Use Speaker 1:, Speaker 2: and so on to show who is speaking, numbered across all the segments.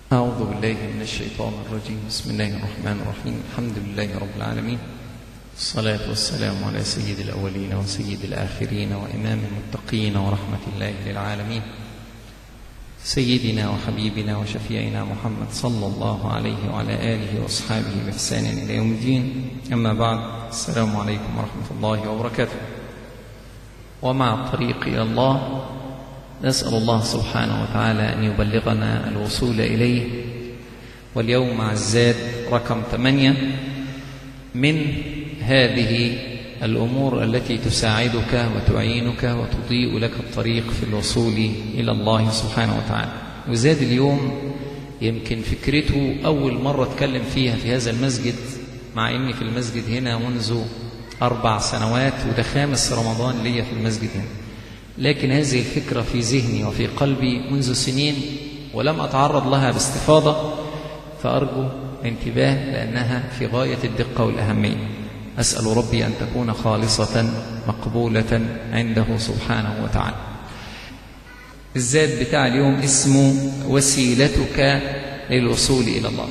Speaker 1: أعوذ بالله من الشيطان الرجيم بسم الله الرحمن الرحيم الحمد لله رب العالمين الصلاة والسلام على سيد الأولين وسيد الآخرين وإمام المتقين ورحمة الله للعالمين سيدنا وحبيبنا وشفيعنا محمد صلى الله عليه وعلى آله وأصحابه بإحسان إلى يوم الدين أما بعد السلام عليكم ورحمة الله وبركاته ومع الطريق إلى الله نسأل الله سبحانه وتعالى أن يبلغنا الوصول إليه واليوم مع الزاد رقم ثمانية من هذه الأمور التي تساعدك وتعينك وتضيء لك الطريق في الوصول إلى الله سبحانه وتعالى وزاد اليوم يمكن فكرته أول مرة أتكلم فيها في هذا المسجد مع إني في المسجد هنا منذ أربع سنوات وده خامس رمضان ليا في المسجد هنا لكن هذه الفكرة في ذهني وفي قلبي منذ سنين ولم أتعرض لها باستفاضة فأرجو الانتباه لأنها في غاية الدقة والأهمية أسأل ربي أن تكون خالصة مقبولة عنده سبحانه وتعالى الزاد بتاع اليوم اسمه وسيلتك للوصول إلى الله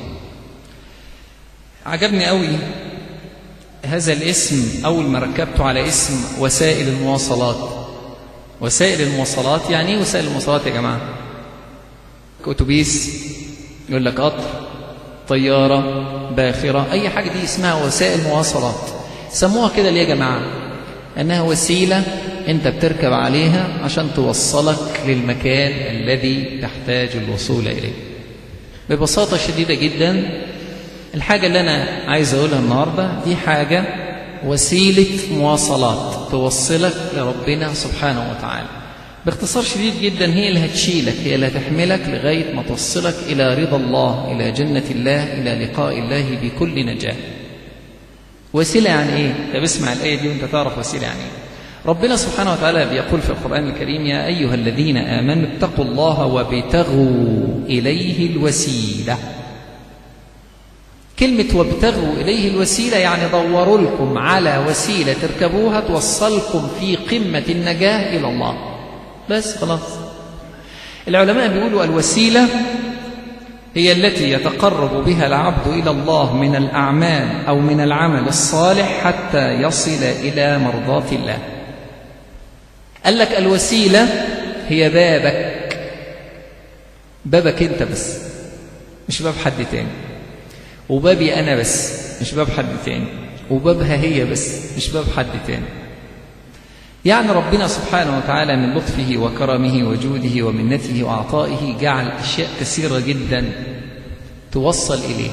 Speaker 1: عجبني قوي هذا الاسم أول ما ركبته على اسم وسائل المواصلات وسائل المواصلات يعني ايه وسائل المواصلات يا جماعة أتوبيس يقول لك قطر طيارة باخرة أي حاجة دي اسمها وسائل مواصلات سموها كده ليه يا جماعة أنها وسيلة أنت بتركب عليها عشان توصلك للمكان الذي تحتاج الوصول إليه ببساطة شديدة جدا الحاجة اللي أنا عايز أقولها النهاردة دي حاجة وسيلة مواصلات توصلك لربنا سبحانه وتعالى باختصار شديد جدا هي اللي هتشيلك هي اللي هتحملك لغاية ما توصلك إلى رضا الله إلى جنة الله إلى لقاء الله بكل نجاة وسيلة يعني إيه؟ طب اسمع الآية دي وأنت تعرف وسيلة يعني إيه ربنا سبحانه وتعالى بيقول في القرآن الكريم يا أيها الذين آمنوا اتقوا الله وابتغوا إليه الوسيلة كلمة وابتغوا إليه الوسيلة يعني دوروا لكم على وسيلة تركبوها توصلكم في قمة النجاة إلى الله بس خلاص العلماء بيقولوا الوسيلة هي التي يتقرب بها العبد إلى الله من الأعمال أو من العمل الصالح حتى يصل إلى مرضاة الله قال لك الوسيلة هي بابك بابك أنت بس مش باب حد تاني وبابي أنا بس مش باب حد تاني وبابها هي بس مش باب حد تاني يعني ربنا سبحانه وتعالى من لطفه وكرمه وجوده ومنته وعطائه جعل أشياء كثيرة جدا توصل إليه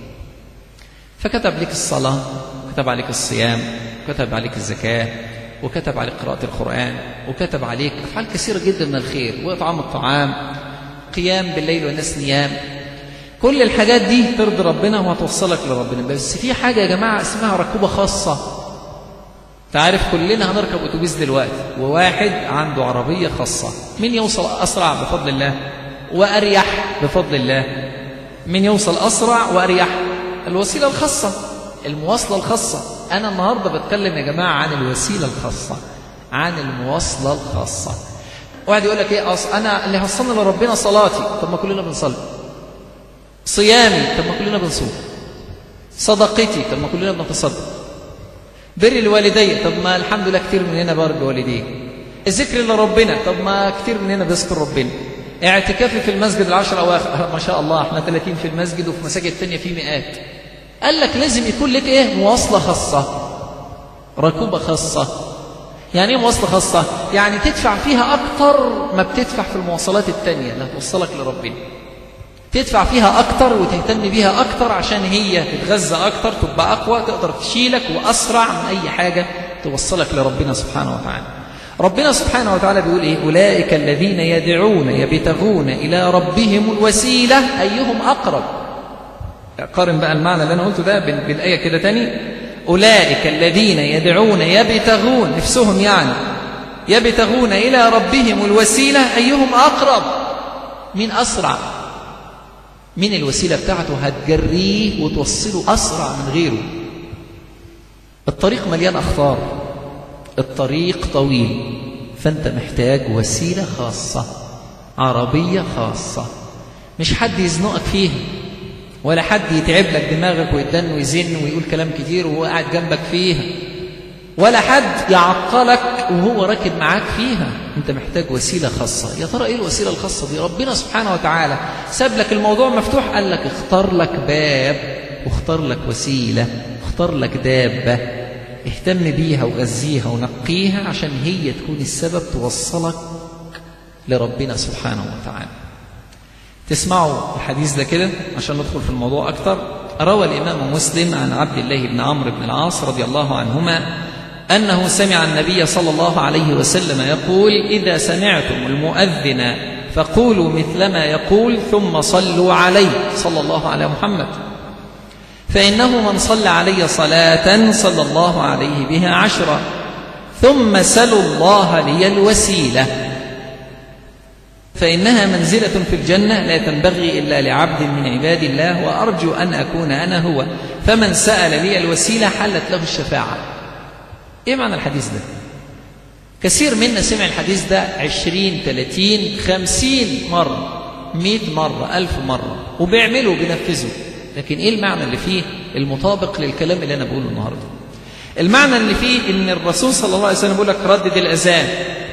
Speaker 1: فكتب لك الصلاة وكتب عليك الصيام وكتب عليك الزكاة وكتب عليك قراءة القرآن وكتب عليك أفعال كثيرة جدا من الخير وإطعام الطعام قيام بالليل والناس نيام كل الحاجات دي ترضي ربنا وهتوصلك لربنا بس في حاجة يا جماعة اسمها ركوبة خاصة تعرف كلنا هنركب أتوبيس دلوقتي وواحد عنده عربية خاصة مين يوصل أسرع بفضل الله وأريح بفضل الله مين يوصل أسرع وأريح الوسيلة الخاصة المواصلة الخاصة أنا النهاردة بتكلم يا جماعة عن الوسيلة الخاصة عن المواصلة الخاصة واحد يقول لك ايه أص... انا اللي هوصلني لربنا صلاتي طب ما كلنا بنصلي صيامي طب ما كلنا بنصوم صدقتي طب ما كلنا بنتصدق بر الوالدين طب ما الحمد لله كتير مننا بر الوالدين الذكر لربنا طب ما كتير مننا بيذكر ربنا اعتكافي في المسجد العشر اواخر ما شاء الله احنا 30 في المسجد وفي مساجد تانية في مئات قال لك لازم يكون لك ايه مواصله خاصه ركوبه خاصه يعني ايه مواصله خاصه يعني تدفع فيها اكتر ما بتدفع في المواصلات التانية اللي هتوصلك لربنا تدفع فيها أكتر وتهتم بيها أكتر عشان هي تتغذى أكتر تبقى أقوى تقدر تشيلك وأسرع من أي حاجة توصلك لربنا سبحانه وتعالى ربنا سبحانه وتعالى بيقول إيه أولئك الذين يدعون يبتغون إلى ربهم الوسيلة أيهم أقرب قارن بقى المعنى اللي أنا قلته ده بالآية كده تاني أولئك الذين يدعون يبتغون نفسهم يعني يبتغون إلى ربهم الوسيلة أيهم أقرب مين أسرع من الوسيلة بتاعته هتجريه وتوصله أسرع من غيره الطريق مليان أخطار الطريق طويل فأنت محتاج وسيلة خاصة عربية خاصة مش حد يزنقك فيها ولا حد يتعب لك دماغك ويدن ويزن ويقول كلام كتير وهو قاعد جنبك فيها ولا حد يعطلك وهو راكب معاك فيها انت محتاج وسيله خاصه يا ترى ايه الوسيله الخاصه دي ربنا سبحانه وتعالى ساب لك الموضوع مفتوح قال لك اختار لك باب واختار لك وسيله اختار لك دابه اهتم بيها وغذيها ونقيها عشان هي تكون السبب توصلك لربنا سبحانه وتعالى تسمعوا الحديث ده كده عشان ندخل في الموضوع أكتر روى الإمام مسلم عن عبد الله بن عمرو بن العاص رضي الله عنهما أنه سمع النبي صلى الله عليه وسلم يقول إذا سمعتم المؤذن فقولوا مثلما يقول ثم صلوا عليه صلى الله على محمد فإنه من صلى علي صلاة صلى الله عليه بها عشرا ثم سلوا الله لي الوسيلة فإنها منزلة في الجنة لا تنبغي إلا لعبد من عباد الله وأرجو أن أكون أنا هو فمن سأل لي الوسيلة حلت له الشفاعة إيه معنى الحديث ده؟ كثير منا سمع الحديث ده عشرين ثلاثين خمسين مرة مئة مرة ألف مرة وبيعمله وبينفذه لكن إيه المعنى اللي فيه المطابق للكلام اللي أنا بقوله النهاردة المعنى اللي فيه إن الرسول صلى الله عليه وسلم بيقول لك ردد الأذان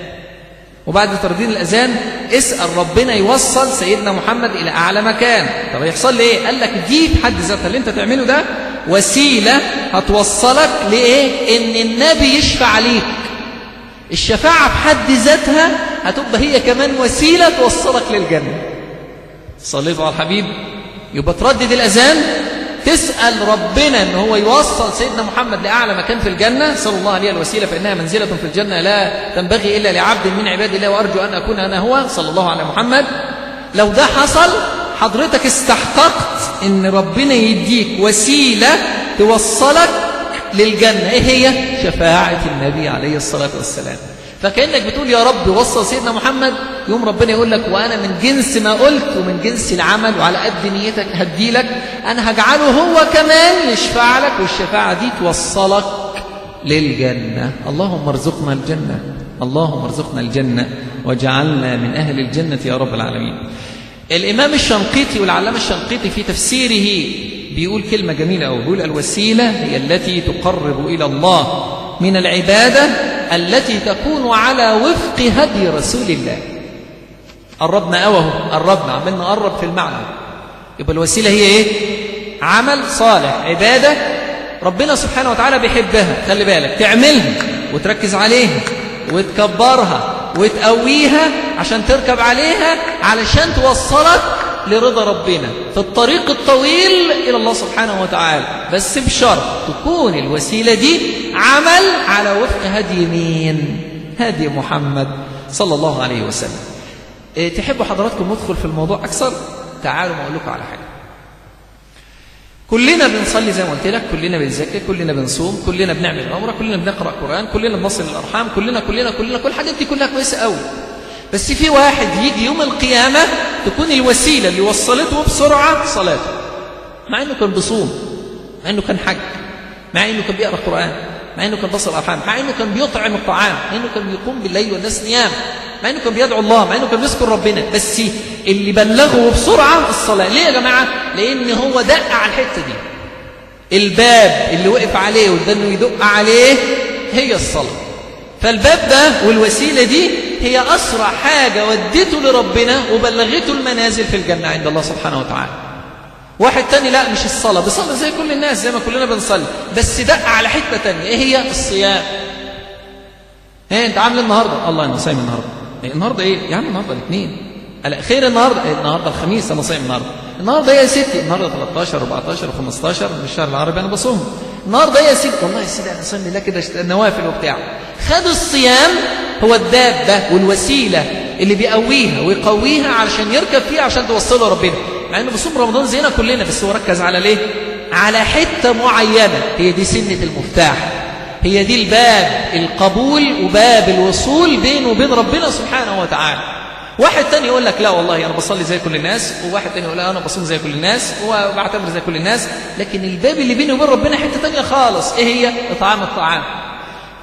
Speaker 1: وبعد ترديد الأذان اسأل ربنا يوصل سيدنا محمد إلى أعلى مكان طب يحصل لي إيه؟ قال لك دي في حد ذاتها اللي أنت تعمله ده وسيلة هتوصلك لإيه؟ إن النبي يشفع عليك الشفاعة بحد ذاتها هتبقى هي كمان وسيلة توصلك للجنة صليتوا على الحبيب يبقى تردد الأذان تسأل ربنا أن هو يوصل سيدنا محمد لأعلى مكان في الجنة صلى الله عليه الوسيلة فإنها منزلة في الجنة لا تنبغي إلا لعبد من عباد الله وأرجو أن أكون أنا هو صلى الله على محمد لو ده حصل حضرتك استحققت أن ربنا يديك وسيلة توصلك للجنة إيه هي؟ شفاعة النبي عليه الصلاة والسلام فكأنك بتقول يا رب وصل سيدنا محمد يوم ربنا يقول لك وأنا من جنس ما قلت ومن جنس العمل وعلى قد نيتك هديلك أنا هجعله هو كمان يشفع لك والشفاعة دي توصلك للجنة اللهم ارزقنا الجنة اللهم ارزقنا الجنة وجعلنا من أهل الجنة يا رب العالمين الإمام الشنقيطي والعلامة الشنقيطي في تفسيره بيقول كلمة جميلة أو بيقول الوسيلة هي التي تقرب إلى الله من العبادة التي تكون على وفق هدي رسول الله قربنا أوه قربنا عمالنا نقرب في المعنى يبقى الوسيلة هي إيه؟ عمل صالح عبادة ربنا سبحانه وتعالى بيحبها خلي بالك تعملها وتركز عليها وتكبرها وتقويها عشان تركب عليها علشان توصلك لرضا ربنا في الطريق الطويل إلى الله سبحانه وتعالى بس بشرط تكون الوسيلة دي عمل على وفق هدي مين هدي محمد صلى الله عليه وسلم إيه تحبوا حضراتكم ندخل في الموضوع أكثر تعالوا ما أقول لكم على حاجة كلنا بنصلي زي ما قلت لك كلنا بنذاكر كلنا بنصوم كلنا بنعمل عمره كلنا بنقرا قران كلنا بنصل الارحام كلنا كلنا كلنا كل الحاجات دي كلها كويسه قوي بس في واحد يجي يوم القيامه تكون الوسيله اللي وصلته بسرعه صلاته مع انه كان بيصوم مع انه كان حج مع انه كان بيقرا قران مع انه كان بصل الارحام مع انه كان بيطعم الطعام مع انه كان بيقوم بالليل والناس نيام مع انه كان بيدعو الله مع انه كان بيذكر ربنا بس اللي بلغه بسرعه الصلاه ليه يا جماعه لان هو دق على الحته دي الباب اللي وقف عليه وده انه يدق عليه هي الصلاه فالباب ده والوسيله دي هي اسرع حاجه ودته لربنا وبلغته المنازل في الجنه عند الله سبحانه وتعالى واحد تاني لا مش الصلاه بيصلي زي كل الناس زي ما كلنا بنصلي بس دق على حته تانية ايه هي الصيام ايه انت عامل النهارده الله انا صايم النهارده إيه النهارده ايه يا عم النهارده الاثنين لا خير النهارده إيه النهارده الخميس انا صايم النهارده النهارده ايه يا ستي النهارده 13 14 و15 من الشهر العربي انا بصوم النهارده ايه يا ستي والله يا سيدي انا صايم لله كده نوافل وبتاع خد الصيام هو الدابه والوسيله اللي بيقويها ويقويها علشان يركب فيها عشان توصله ربنا مع انه بيصوم رمضان زينا كلنا بس هو ركز على ليه على حته معينه هي دي سنه المفتاح هي دي الباب القبول وباب الوصول بينه وبين ربنا سبحانه وتعالى واحد تاني يقول لك لا والله أنا بصلي زي كل الناس وواحد تاني يقول لا أنا بصوم زي كل الناس وبعتبر زي كل الناس لكن الباب اللي بيني وبين ربنا حتة تانية خالص إيه هي إطعام الطعام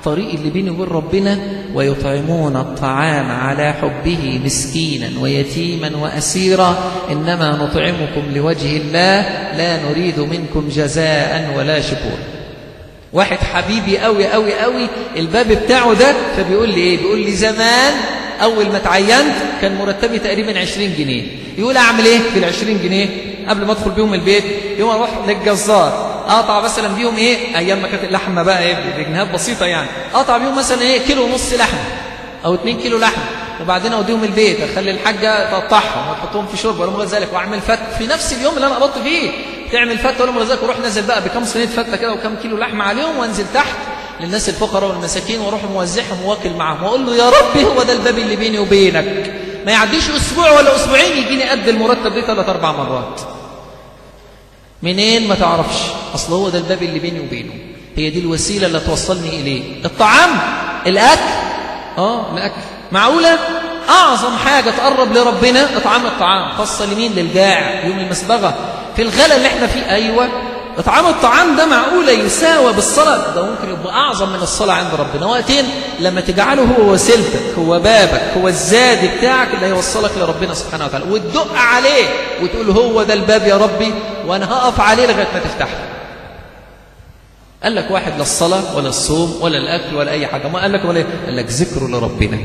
Speaker 1: الطريق اللي بيني وبين ربنا ويطعمون الطعام على حبه مسكينا ويتيما وأسيرا إنما نطعمكم لوجه الله لا نريد منكم جزاء ولا شكور واحد حبيبي قوي قوي قوي الباب بتاعه ده فبيقول لي ايه بيقول لي زمان اول ما اتعينت كان مرتبي تقريبا 20 جنيه يقول اعمل ايه في ال 20 جنيه قبل ما ادخل بيهم البيت يوم اروح للجزار اقطع مثلا بيهم ايه ايام ما كانت اللحمه بقى ايه بجنيهات بسيطه يعني اقطع بيهم مثلا ايه كيلو ونص لحمه او 2 كيلو لحمه وبعدين اوديهم البيت اخلي الحاجه تقطعهم وتحطهم في شوربه ولا ذلك واعمل فت في نفس اليوم اللي انا قبضت فيه تعمل فته ولا ذلك واروح نازل بقى بكم صينيه فته كده وكم كيلو لحمه عليهم وانزل تحت للناس الفقراء والمساكين واروح موزعهم واكل معاهم واقول له يا ربي هو ده الباب اللي بيني وبينك ما يعديش اسبوع ولا اسبوعين يجيني قد المرتب ده ثلاث اربع مرات منين ما تعرفش اصل هو ده الباب اللي بيني وبينه هي دي الوسيله اللي توصلني اليه الطعام الاكل اه الاكل معقوله اعظم حاجه تقرب لربنا اطعام الطعام خاصه لمين للجاع يوم المسبغه في الغلا اللي احنا فيه ايوه اطعام الطعام ده معقوله يساوى بالصلاه ده ممكن يبقى اعظم من الصلاه عند ربنا وقتين لما تجعله هو وسيلتك هو بابك هو الزاد بتاعك اللي هيوصلك لربنا سبحانه وتعالى وتدق عليه وتقول هو ده الباب يا ربي وانا هقف عليه لغايه ما تفتحه قال لك واحد لا الصلاه ولا الصوم ولا الاكل ولا اي حاجه ما قال لك ولا إيه؟ قال لك ذكره لربنا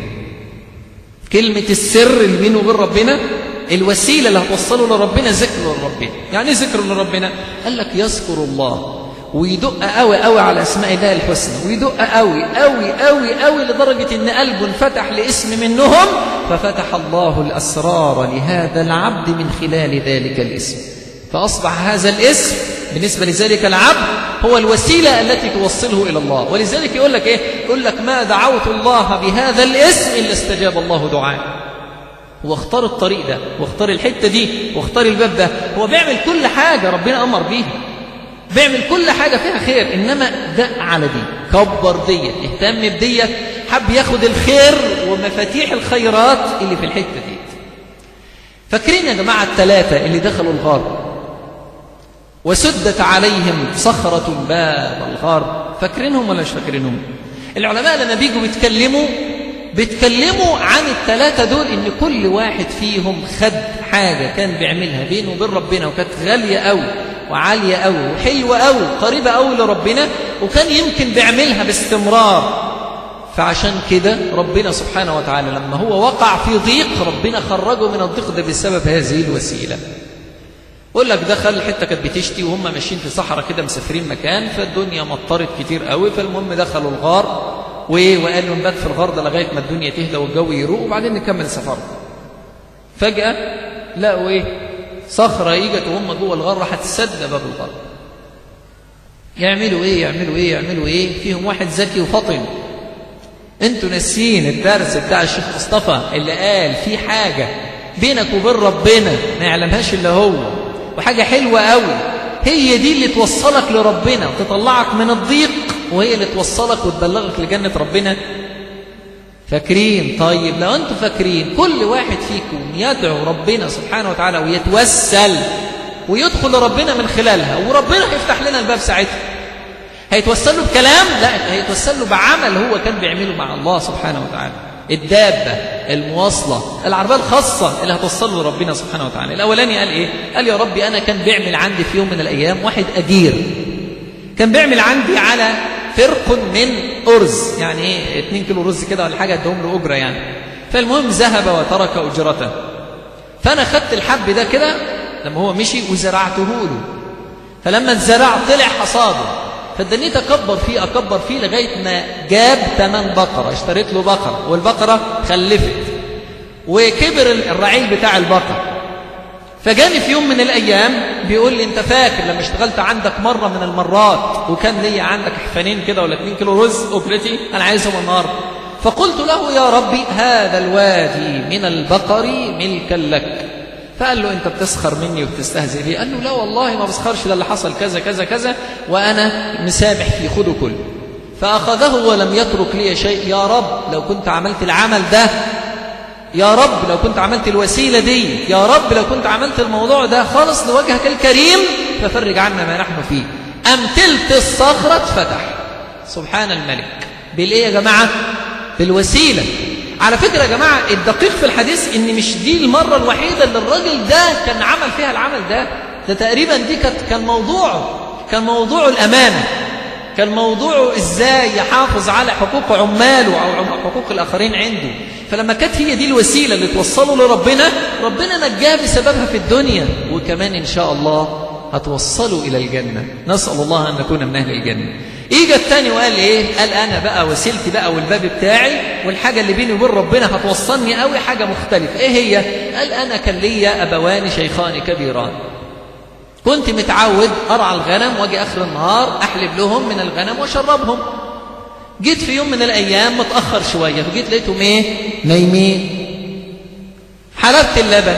Speaker 1: كلمه السر اللي بينه وبين ربنا الوسيله اللي هتوصله لربنا ذكر لربنا يعني ايه ذكر لربنا قال لك يذكر الله ويدق قوي قوي على اسماء الله الحسنى ويدق قوي قوي قوي قوي لدرجه ان قلبه انفتح لاسم منهم ففتح الله الاسرار لهذا العبد من خلال ذلك الاسم فاصبح هذا الاسم بالنسبه لذلك العبد هو الوسيله التي توصله الى الله ولذلك يقول لك ايه يقول لك ما دعوت الله بهذا الاسم الا استجاب الله دعاء واختار الطريق ده واختار الحته دي واختار الباب ده هو بيعمل كل حاجه ربنا امر بيها بيعمل كل حاجه فيها خير انما دق على دي كبر ديت اهتم بديت حب ياخد الخير ومفاتيح الخيرات اللي في الحته دي فاكرين يا جماعه الثلاثه اللي دخلوا الغار وسدت عليهم صخرة باب الغار فاكرينهم ولا مش فاكرينهم العلماء لما بيجوا بيتكلموا بيتكلموا عن الثلاثة دول إن كل واحد فيهم خد حاجة كان بيعملها بينه وبين ربنا وكانت غالية أوي وعالية أوي وحلوة أوي قريبة أوي لربنا وكان يمكن بيعملها باستمرار فعشان كده ربنا سبحانه وتعالى لما هو وقع في ضيق ربنا خرجه من الضيق ده بسبب هذه الوسيلة يقول لك دخل حته كانت بتشتي وهم ماشيين في صحراء كده مسافرين مكان فالدنيا مطرت كتير قوي فالمهم دخلوا الغار وقالوا نبات في الغار ده لغايه ما الدنيا تهدى والجو يروق وبعدين نكمل سفرنا فجاه لقوا ايه صخره اجت وهم جوه الغار راحت تسد باب الغار يعملوا ايه يعملوا ايه يعملوا ايه فيهم واحد ذكي وفطن انتوا ناسيين الدرس بتاع الشيخ مصطفى اللي قال في حاجه بينك وبين ربنا ما يعلمهاش الا هو وحاجه حلوه قوي هي دي اللي توصلك لربنا وتطلعك من الضيق وهي اللي توصلك وتبلغك لجنه ربنا فاكرين طيب لو انتم فاكرين كل واحد فيكم يدعو ربنا سبحانه وتعالى ويتوسل ويدخل لربنا من خلالها وربنا هيفتح لنا الباب ساعتها هيتوسل له بكلام لا هيتوسل له بعمل هو كان بيعمله مع الله سبحانه وتعالى الدابة المواصلة العربية الخاصة اللي هتوصل له ربنا سبحانه وتعالى الأولاني قال إيه؟ قال يا ربي أنا كان بيعمل عندي في يوم من الأيام واحد أجير كان بيعمل عندي على فرق من أرز يعني إيه 2 كيلو رز كده ولا حاجة ادهم له أجرة يعني فالمهم ذهب وترك أجرته فأنا خدت الحب ده كده لما هو مشي وزرعته له فلما اتزرع طلع حصاده فادانيت اكبر فيه اكبر فيه لغايه ما جاب ثمن بقره اشتريت له بقره والبقره خلفت وكبر الرعيل بتاع البقر فجاني في يوم من الايام بيقول لي انت فاكر لما اشتغلت عندك مره من المرات وكان ليا عندك حفانين كده ولا 2 كيلو رز اجرتي انا عايزهم النهارده فقلت له يا ربي هذا الوادي من البقر ملكا لك فقال له انت بتسخر مني وبتستهزئ بي قال له لا والله ما بسخرش ده اللي حصل كذا كذا كذا وانا مسامح فيه خده كله فاخذه ولم يترك لي شيء يا رب لو كنت عملت العمل ده يا رب لو كنت عملت الوسيله دي يا رب لو كنت عملت الموضوع ده خالص لوجهك الكريم ففرج عنا ما نحن فيه امتلت الصخره اتفتح سبحان الملك بالايه يا جماعه بالوسيله على فكره يا جماعه الدقيق في الحديث ان مش دي المره الوحيده اللي الراجل ده كان عمل فيها العمل ده ده تقريبا دي كانت كان موضوعه كان موضوعه الامانه كان موضوعه ازاي يحافظ على حقوق عماله او حقوق الاخرين عنده فلما كانت هي دي الوسيله اللي توصله لربنا ربنا نجاه بسببها في الدنيا وكمان ان شاء الله هتوصله الى الجنه نسال الله ان نكون من اهل الجنه اجى الثاني وقال ايه قال انا بقى وسيلتي بقى والباب بتاعي والحاجه اللي بيني وبين ربنا هتوصلني قوي حاجه مختلفه ايه هي قال انا كان ليا ابوان شيخان كبيران كنت متعود أرعى الغنم واجي آخر النهار أحلب لهم من الغنم وأشربهم جيت في يوم من الأيام متأخر شوية فجيت لقيتهم إيه نايمين حلبت اللبن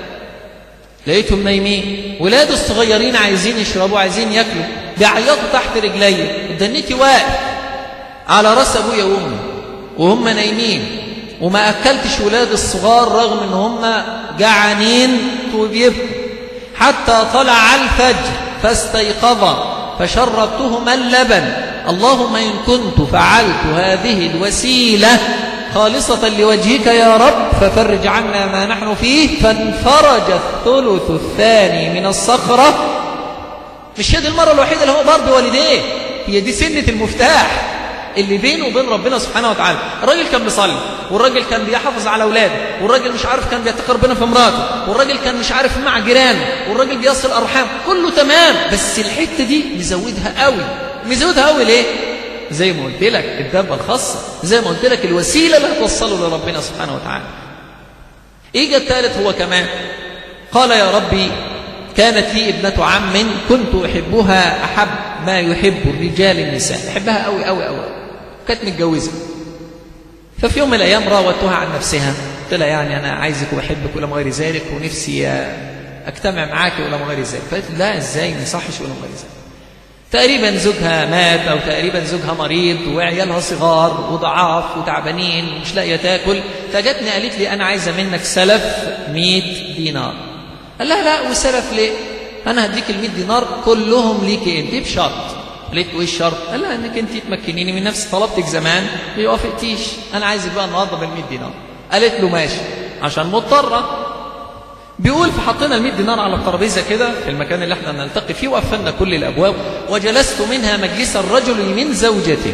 Speaker 1: لقيتهم نايمين ولاد الصغيرين عايزين يشربوا عايزين ياكلوا بيعيطوا تحت رجلي ودنيتي واقف على راس ابويا وامي وهم نايمين وما اكلتش ولاد الصغار رغم ان هم جعانين وبيبكوا حتى طلع الفجر فاستيقظا فشربتهما اللبن اللهم إن كنت فعلت هذه الوسيلة خالصة لوجهك يا رب ففرج عنا ما نحن فيه فانفرج الثلث الثاني من الصخرة مش هي دي المرة الوحيدة اللي هو بار بوالديه هي دي سنة المفتاح اللي بينه وبين ربنا سبحانه وتعالى الراجل كان بيصلي والراجل كان بيحافظ على اولاده والراجل مش عارف كان بيتقي ربنا في مراته والراجل كان مش عارف مع جيرانه والراجل بيصل ارحام كله تمام بس الحته دي مزودها قوي مزودها قوي ليه زي ما قلت لك الدابه الخاصه زي ما قلت لك الوسيله اللي هتوصله لربنا سبحانه وتعالى اجى الثالث هو كمان قال يا ربي كانت لي ابنة عم كنت أحبها أحب ما يحب الرجال النساء أحبها أوي أوي أوي كانت متجوزة ففي يوم من الأيام راودتها عن نفسها قلت لها يعني أنا عايزك وبحبك ولا غير ذلك ونفسي أجتمع معاك ولا غير ذلك فقالت لا إزاي ما يصحش ولا غير ذلك تقريبا زوجها مات أو تقريبا زوجها مريض وعيالها صغار وضعاف وتعبانين ومش لاقية تاكل فجتني قالت لي أنا عايزة منك سلف 100 دينار قال لها لا وسلف ليه أنا هديك ال 100 دينار كلهم ليكي أنت بشرط قالت له ايه الشرط؟ قال لها انك انت تمكنيني من نفسي طلبتك زمان ما وافقتيش انا عايزك بقى النهارده بال 100 دينار قالت له ماشي عشان مضطره بيقول فحطينا ال 100 دينار على الترابيزه كده في المكان اللي احنا نلتقي فيه وقفلنا كل الابواب وجلست منها مجلس الرجل من زوجته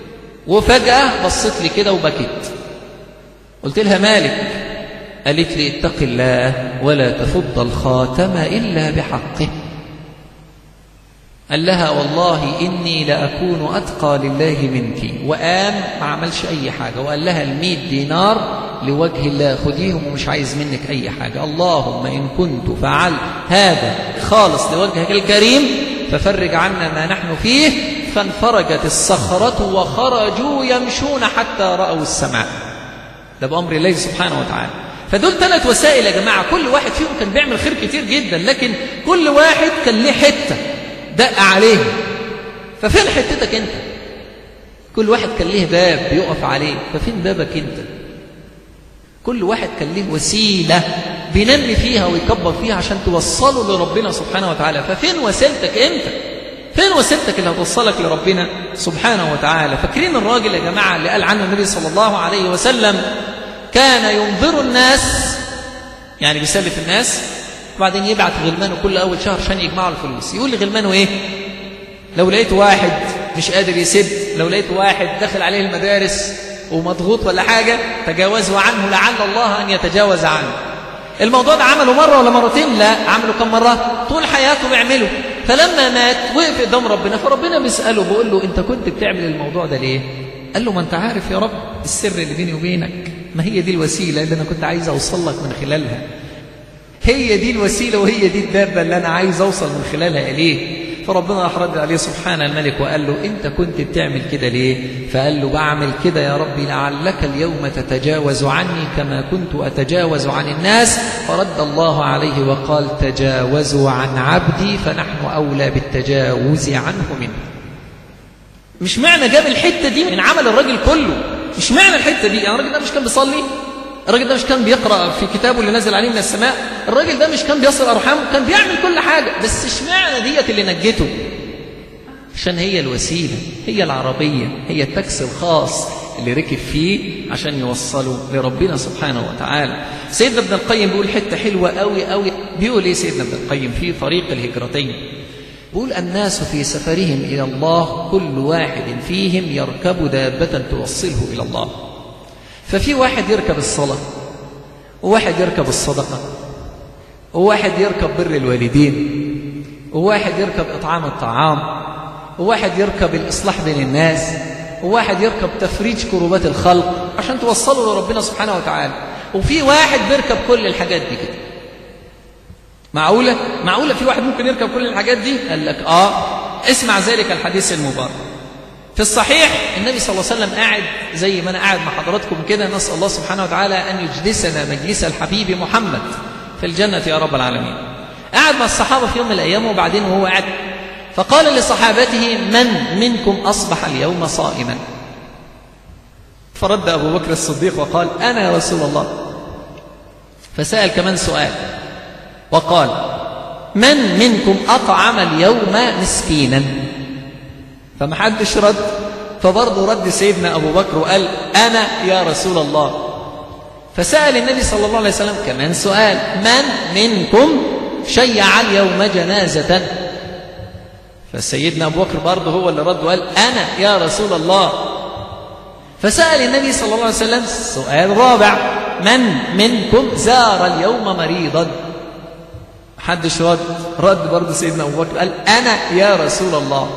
Speaker 1: وفجاه بصيت لي كده وبكيت قلت لها مالك قالت لي اتق الله ولا تفض الخاتم الا بحقه قال لها والله إني لأكون أتقى لله منك وقام ما عملش أي حاجة وقال لها المئة دينار لوجه الله خديهم ومش عايز منك أي حاجة اللهم إن كنت فعلت هذا خالص لوجهك الكريم ففرج عنا ما نحن فيه فانفرجت الصخرة وخرجوا يمشون حتى رأوا السماء ده بأمر الله سبحانه وتعالى فدول ثلاث وسائل يا جماعة كل واحد فيهم كان بيعمل خير كتير جدا لكن كل واحد كان ليه حته دق عليه ففين حتتك انت كل واحد كان ليه باب بيقف عليه ففين بابك انت كل واحد كان ليه وسيلة بينمي فيها ويكبر فيها عشان توصله لربنا سبحانه وتعالى ففين وسيلتك انت فين وسيلتك اللي هتوصلك لربنا سبحانه وتعالى فاكرين الراجل يا جماعة اللي قال عنه النبي صلى الله عليه وسلم كان ينظر الناس يعني بيسلف الناس وبعدين يبعت غلمانه كل أول شهر عشان يجمعوا الفلوس يقول لغلمانه إيه لو لقيت واحد مش قادر يسد لو لقيت واحد داخل عليه المدارس ومضغوط ولا حاجة تجاوزوا عنه لعل الله أن يتجاوز عنه الموضوع ده عمله مرة ولا مرتين لا عمله كم مرة طول حياته بيعمله فلما مات وقف قدام ربنا فربنا بيسأله بيقول له أنت كنت بتعمل الموضوع ده ليه قال له ما أنت عارف يا رب السر اللي بيني وبينك ما هي دي الوسيلة اللي أنا كنت عايز أوصل لك من خلالها هي دي الوسيلة وهي دي الدابة اللي أنا عايز أوصل من خلالها إليه فربنا راح رد عليه سبحان الملك وقال له أنت كنت بتعمل كده ليه فقال له بعمل كده يا ربي لعلك اليوم تتجاوز عني كما كنت أتجاوز عن الناس فرد الله عليه وقال تجاوزوا عن عبدي فنحن أولى بالتجاوز عنه منه مش معنى جاب الحتة دي من عمل الراجل كله مش معنى الحتة دي يعني الراجل ده مش كان بيصلي الراجل ده مش كان بيقرأ في كتابه اللي نزل عليه من السماء الراجل ده مش كان بيصل أرحامه كان بيعمل كل حاجة بس اشمعنى ديت اللي نجته عشان هي الوسيلة هي العربية هي التاكسي الخاص اللي ركب فيه عشان يوصلوا لربنا سبحانه وتعالى سيدنا ابن القيم بيقول حتة حلوة قوي قوي بيقول ايه سيدنا ابن القيم في طريق الهجرتين بيقول الناس في سفرهم إلى الله كل واحد فيهم يركب دابة توصله إلى الله ففي واحد يركب الصلاة وواحد يركب الصدقة وواحد يركب بر الوالدين وواحد يركب إطعام الطعام وواحد يركب الإصلاح بين الناس وواحد يركب تفريج كروبات الخلق عشان توصلوا لربنا سبحانه وتعالى وفي واحد بيركب كل الحاجات دي كده معقولة؟ معقولة في واحد ممكن يركب كل الحاجات دي؟ قال لك آه اسمع ذلك الحديث المبارك في الصحيح النبي صلى الله عليه وسلم قاعد زي ما أنا قاعد مع حضراتكم كده نسأل الله سبحانه وتعالى أن يجلسنا مجلس الحبيب محمد في الجنة يا رب العالمين قاعد مع الصحابة في يوم من الأيام وبعدين وهو قاعد فقال لصحابته من منكم أصبح اليوم صائما فرد أبو بكر الصديق وقال أنا يا رسول الله فسأل كمان سؤال وقال من منكم أطعم اليوم مسكينا فما حدش رد فبرضه رد سيدنا أبو بكر وقال أنا يا رسول الله فسأل النبي صلى الله عليه وسلم كمان سؤال من منكم شيع اليوم جنازة فسيدنا أبو بكر برضه هو اللي رد وقال أنا يا رسول الله فسأل النبي صلى الله عليه وسلم سؤال رابع من منكم زار اليوم مريضا محدش رد رد برضه سيدنا أبو بكر قال أنا يا رسول الله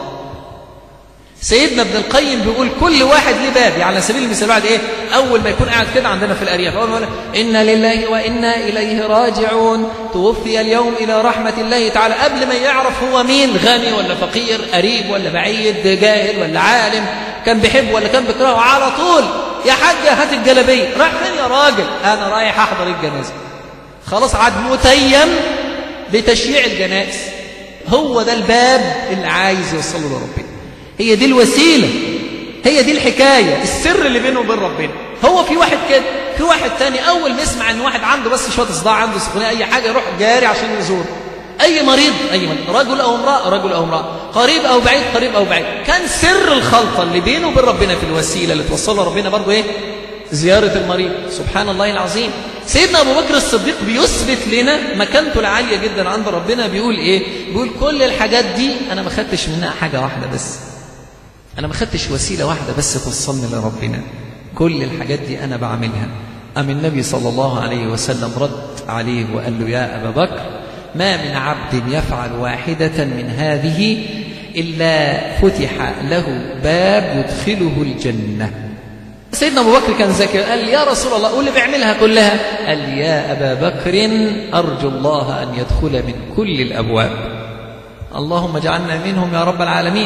Speaker 1: سيدنا ابن القيم بيقول كل واحد ليه باب يعني على سبيل المثال واحد ايه اول ما يكون قاعد كده عندنا في الارياف اول ما يقول انا لله وانا اليه راجعون توفي اليوم الى رحمه الله تعالى قبل ما يعرف هو مين غني ولا فقير قريب ولا بعيد جاهل ولا عالم كان بيحبه ولا كان بيكرهه على طول يا حاجه هات الجلابيه رايح فين يا راجل انا رايح احضر الجنازه خلاص عاد متيم بتشييع الجنائز هو ده الباب اللي عايز يوصله لربنا هي دي الوسيلة هي دي الحكاية السر اللي بينه وبين ربنا هو في واحد كده في واحد تاني أول ما يسمع إن واحد عنده بس شوية صداع عنده سخونية أي حاجة يروح جاري عشان يزور أي مريض أي مريض رجل أو امرأة رجل أو امرأة قريب أو بعيد قريب أو بعيد كان سر الخلطة اللي بينه وبين ربنا في الوسيلة اللي توصله ربنا برضه إيه زيارة المريض سبحان الله العظيم سيدنا أبو بكر الصديق بيثبت لنا مكانته العالية جدا عند ربنا بيقول إيه بيقول كل الحاجات دي أنا ما خدتش منها حاجة واحدة بس أنا ما خدتش وسيلة واحدة بس توصلني لربنا كل الحاجات دي أنا بعملها أم النبي صلى الله عليه وسلم رد عليه وقال له يا أبا بكر ما من عبد يفعل واحدة من هذه إلا فتح له باب يدخله الجنة سيدنا أبو بكر كان ذكي قال يا رسول الله قول لي بيعملها كلها قال يا أبا بكر أرجو الله أن يدخل من كل الأبواب اللهم اجعلنا منهم يا رب العالمين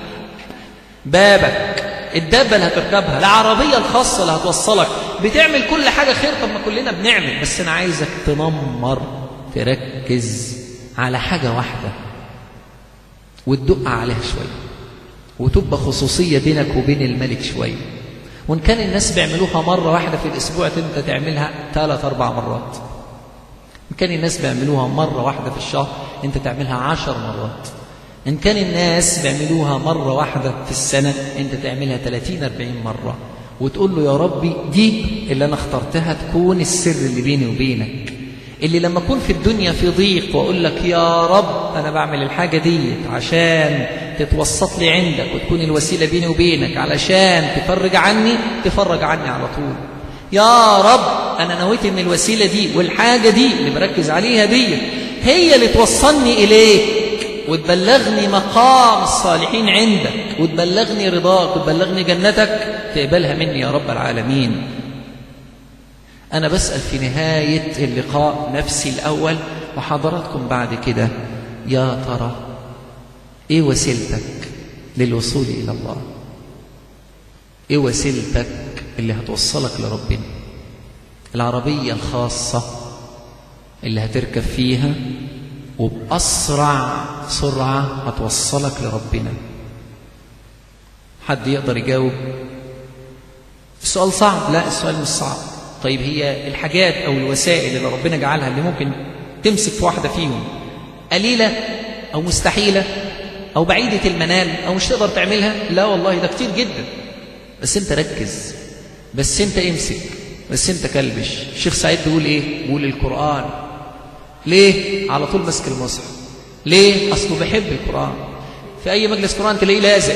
Speaker 1: بابك الدابة اللي هتركبها العربية الخاصة اللي هتوصلك بتعمل كل حاجة خير طب ما كلنا بنعمل بس أنا عايزك تنمر تركز على حاجة واحدة وتدق عليها شوية وتبقى خصوصية بينك وبين الملك شوية وإن كان الناس بيعملوها مرة واحدة في الأسبوع أنت تعملها ثلاث أربع مرات إن كان الناس بيعملوها مرة واحدة في الشهر أنت تعملها عشر مرات إن كان الناس بيعملوها مرة واحدة في السنة أنت تعملها 30 40 مرة وتقول له يا ربي دي اللي أنا اخترتها تكون السر اللي بيني وبينك اللي لما أكون في الدنيا في ضيق وأقول لك يا رب أنا بعمل الحاجة دي عشان تتوسط لي عندك وتكون الوسيلة بيني وبينك علشان تفرج عني تفرج عني على طول يا رب أنا نويت إن الوسيلة دي والحاجة دي اللي بركز عليها دي هي اللي توصلني إليك وتبلغني مقام الصالحين عندك وتبلغني رضاك وتبلغني جنتك تقبلها مني يا رب العالمين أنا بسأل في نهاية اللقاء نفسي الأول وحضراتكم بعد كده يا ترى إيه وسيلتك للوصول إلى الله إيه وسيلتك اللي هتوصلك لربنا العربية الخاصة اللي هتركب فيها وبأسرع سرعة هتوصلك لربنا حد يقدر يجاوب السؤال صعب لا السؤال مش صعب طيب هي الحاجات أو الوسائل اللي ربنا جعلها اللي ممكن تمسك في واحدة فيهم قليلة أو مستحيلة أو بعيدة المنال أو مش تقدر تعملها لا والله ده كتير جدا بس أنت ركز بس أنت امسك بس أنت كلبش الشيخ سعيد بيقول إيه بيقول القرآن ليه على طول ماسك المصحف ليه اصله بيحب القران في اي مجلس قران تلاقيه لازق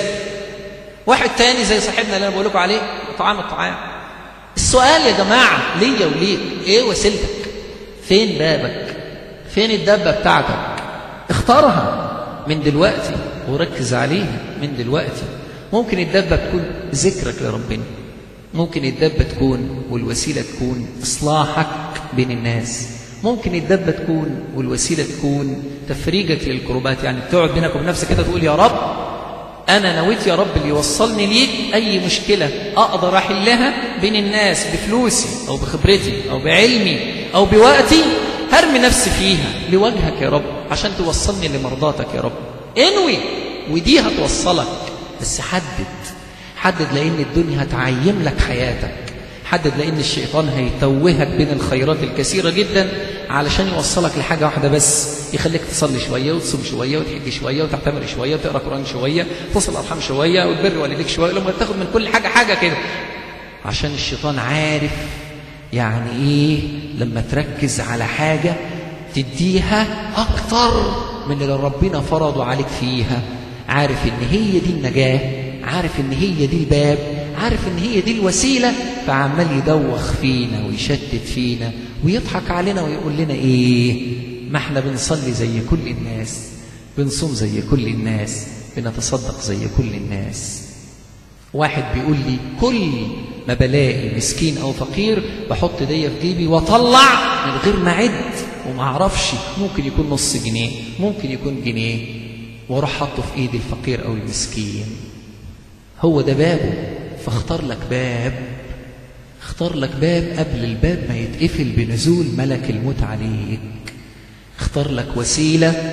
Speaker 1: واحد تاني زي صاحبنا اللي انا بقول لكم عليه طعام الطعام السؤال يا جماعه ليا وليك ايه وسيلتك فين بابك فين الدبه بتاعتك اختارها من دلوقتي وركز عليها من دلوقتي ممكن الدبه تكون ذكرك لربنا ممكن الدبه تكون والوسيله تكون اصلاحك بين الناس ممكن الدبة تكون والوسيلة تكون تفريجك للكروبات يعني تقعد بينك وبين نفسك كده تقول يا رب أنا نويت يا رب اللي يوصلني ليك أي مشكلة أقدر أحلها بين الناس بفلوسي أو بخبرتي أو بعلمي أو بوقتي هرمي نفسي فيها لوجهك يا رب عشان توصلني لمرضاتك يا رب انوي ودي هتوصلك بس حدد حدد لأن الدنيا هتعيم لك حياتك حدد لأن الشيطان هيتوهك بين الخيرات الكثيرة جدا علشان يوصلك لحاجة واحدة بس يخليك تصلي شوية وتصوم شوية وتحج شوية وتعتمر شوية وتقرأ قرآن شوية تصل أرحام شوية وتبر والديك شوية لما تاخد من كل حاجة حاجة كده عشان الشيطان عارف يعني إيه لما تركز على حاجة تديها أكتر من اللي ربنا فرضه عليك فيها عارف إن هي دي النجاة عارف إن هي دي الباب عارف ان هي دي الوسيلة فعمال يدوخ فينا ويشتت فينا ويضحك علينا ويقول لنا ايه ما احنا بنصلي زي كل الناس بنصوم زي كل الناس بنتصدق زي كل الناس واحد بيقول لي كل ما بلاقي مسكين او فقير بحط ايديا في جيبي واطلع من غير ما اعد وما اعرفش ممكن يكون نص جنيه ممكن يكون جنيه واروح حاطه في ايد الفقير او المسكين هو ده بابه فاختار لك باب اختار لك باب قبل الباب ما يتقفل بنزول ملك الموت عليك اختار لك وسيلة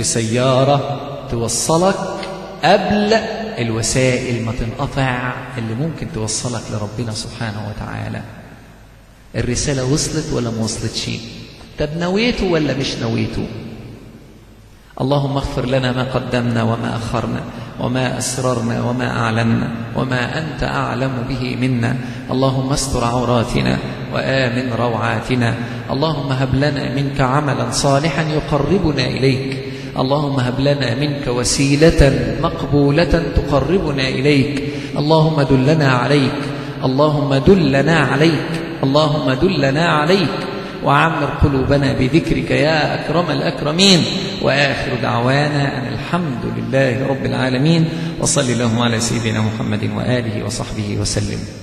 Speaker 1: وسيارة توصلك قبل الوسائل ما تنقطع اللي ممكن توصلك لربنا سبحانه وتعالى الرسالة وصلت ولا ما وصلتش طب نويته ولا مش نويته اللهم اغفر لنا ما قدمنا وما أخرنا وما أسررنا وما أعلنا وما أنت أعلم به منا اللهم استر عوراتنا وآمن روعاتنا اللهم هب لنا منك عملا صالحا يقربنا إليك اللهم هب لنا منك وسيلة مقبولة تقربنا إليك اللهم دلنا عليك اللهم دلنا عليك اللهم دلنا عليك وعمر قلوبنا بذكرك يا أكرم الأكرمين وآخر دعوانا أن الحمد لله رب العالمين وصل اللهم على سيدنا محمد وآله وصحبه وسلم